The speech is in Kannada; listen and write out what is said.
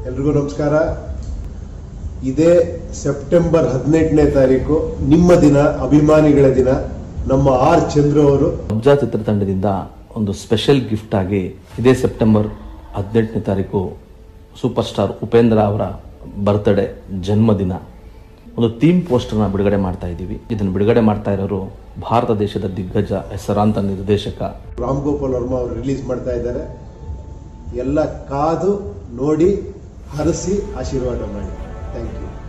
ಎಲ್ರಿಗೂ ನಮಸ್ಕಾರ ಇದೇ ಸೆಪ್ಟೆಂಬರ್ ಹದಿನೆಂಟನೇ ತಾರೀಕು ನಿಮ್ಮ ದಿನ ಅಭಿಮಾನಿಗಳ ದಿನ ನಮ್ಮ ಆರ್ ಚಂದ್ರು ಅವರು ಅಬ್ಜಾ ಚಿತ್ರತಂಡದಿಂದ ಒಂದು ಸ್ಪೆಷಲ್ ಗಿಫ್ಟ್ ಆಗಿ ಇದೇ ಸೆಪ್ಟೆಂಬರ್ ಹದಿನೆಂಟನೇ ತಾರೀಕು ಸೂಪರ್ ಸ್ಟಾರ್ ಉಪೇಂದ್ರ ಅವರ ಬರ್ತ್ಡೇ ಜನ್ಮದಿನ ಒಂದು ಥೀಮ್ ಪೋಸ್ಟರ್ನ ಬಿಡುಗಡೆ ಮಾಡ್ತಾ ಇದ್ದೀವಿ ಇದನ್ನು ಬಿಡುಗಡೆ ಮಾಡ್ತಾ ಇರೋರು ಭಾರತ ದೇಶದ ದಿಗ್ಗಜ ಹೆಸರಾಂತ ನಿರ್ದೇಶಕ ರಾಮ್ ಗೋಪಾಲ್ ವರ್ಮಾ ಅವರು ರಿಲೀಸ್ ಮಾಡ್ತಾ ಇದ್ದಾರೆ ಎಲ್ಲ ಕಾದು ನೋಡಿ ಹರಸಿ ಆಶೀರ್ವಾದ ಮಾಡಿ ಥ್ಯಾಂಕ್ ಯು